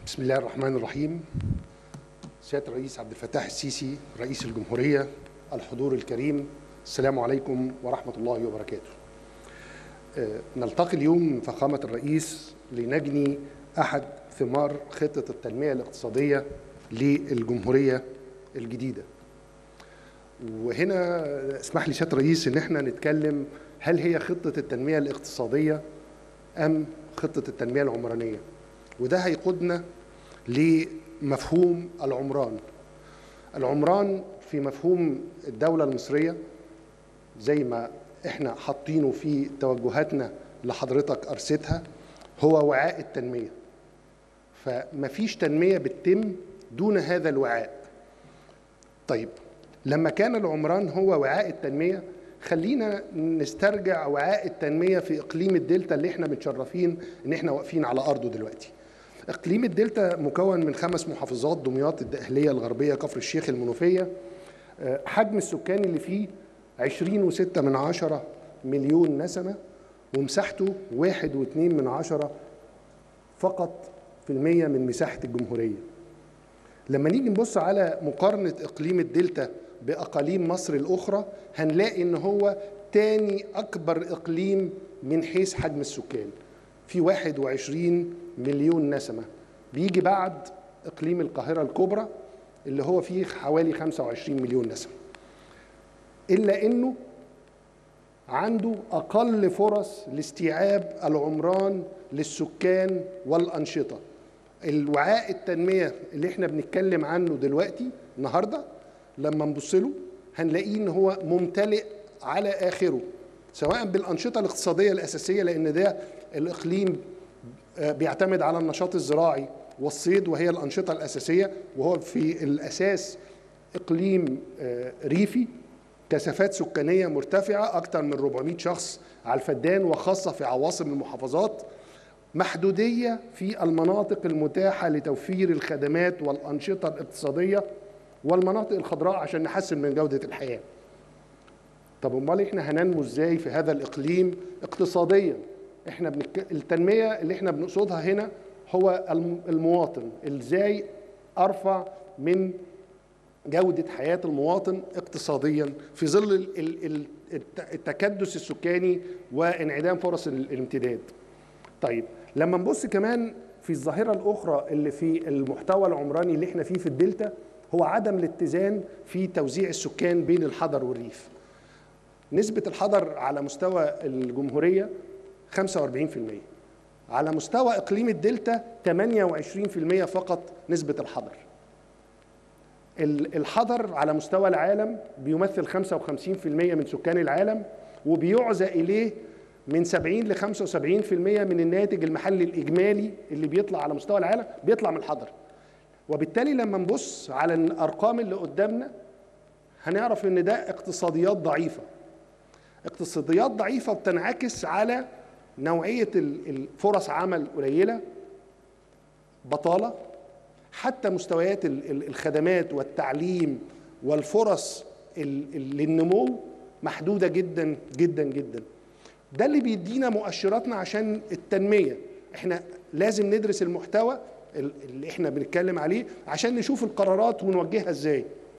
بسم الله الرحمن الرحيم سيادة الرئيس عبد الفتاح السيسي رئيس الجمهورية الحضور الكريم السلام عليكم ورحمة الله وبركاته آه، نلتقي اليوم فخامة الرئيس لنجني أحد ثمار خطة التنمية الاقتصادية للجمهورية الجديدة وهنا اسمح لي سيادة الرئيس ان احنا نتكلم هل هي خطة التنمية الاقتصادية أم خطة التنمية العمرانية وده هيقودنا لمفهوم العمران العمران في مفهوم الدولة المصرية زي ما احنا حاطينه في توجهاتنا لحضرتك أرستها هو وعاء التنمية فمفيش تنمية بتتم دون هذا الوعاء طيب لما كان العمران هو وعاء التنمية خلينا نسترجع وعاء التنمية في إقليم الدلتا اللي احنا متشرفين إن احنا واقفين على أرضه دلوقتي إقليم الدلتا مكون من خمس محافظات دمياط الدقهلية الغربية كفر الشيخ المنوفية آه، حجم السكان اللي فيه عشرين وستة من عشرة مليون نسمة ومساحته واحد واتنين من عشرة فقط في المية من مساحة الجمهورية لما نيجي نبص على مقارنة إقليم الدلتا بأقاليم مصر الأخرى هنلاقي إن هو تاني أكبر إقليم من حيث حجم السكان في 21 مليون نسمة بيجي بعد إقليم القاهرة الكبرى اللي هو فيه حوالي 25 مليون نسمة إلا إنه عنده أقل فرص لاستيعاب العمران للسكان والأنشطة الوعاء التنمية اللي احنا بنتكلم عنه دلوقتي النهاردة لما نبص له هنلاقيه ان هو ممتلئ على آخره سواء بالأنشطة الاقتصادية الأساسية لأن ده الإقليم آه، بيعتمد على النشاط الزراعي والصيد وهي الأنشطة الأساسية وهو في الأساس إقليم آه، ريفي كثافات سكانية مرتفعة أكثر من 400 شخص على الفدان وخاصة في عواصم المحافظات محدودية في المناطق المتاحة لتوفير الخدمات والأنشطة الاقتصادية والمناطق الخضراء عشان نحسن من جودة الحياة طب امال احنا هننمو ازاي في هذا الاقليم اقتصاديا احنا بنك... التنميه اللي احنا بنقصدها هنا هو الم- المواطن ازاي ارفع من جوده حياه المواطن اقتصاديا في ظل ال- ال- ال- الت- التكدس السكاني وانعدام فرص ال- الامتداد طيب لما نبص كمان في الظاهره الاخرى اللي في المحتوى العمراني اللي احنا فيه في الدلتا هو عدم الاتزان في توزيع السكان بين الحضر والريف نسبة الحضر على مستوى الجمهورية 45% على مستوى إقليم الدلتا 28% فقط نسبة الحضر ال- الحضر على مستوى العالم بيمثل 55% من سكان العالم وبيعزى إليه من 70 ل 75% من الناتج المحلي الإجمالي اللي بيطلع على مستوى العالم بيطلع من الحضر وبالتالي لما نبص على الأرقام اللي قدامنا هنعرف إن ده اقتصاديات ضعيفة اقتصاديات ضعيفة بتنعكس على نوعية ال- الفرص عمل قليلة بطالة حتى مستويات ال- ال- الخدمات والتعليم والفرص ال- ال- للنمو محدودة جدا جدا جدا ده اللي بيدينا مؤشراتنا عشان التنمية احنا لازم ندرس المحتوى ال- اللي احنا بنتكلم عليه عشان نشوف القرارات ونوجهها ازاي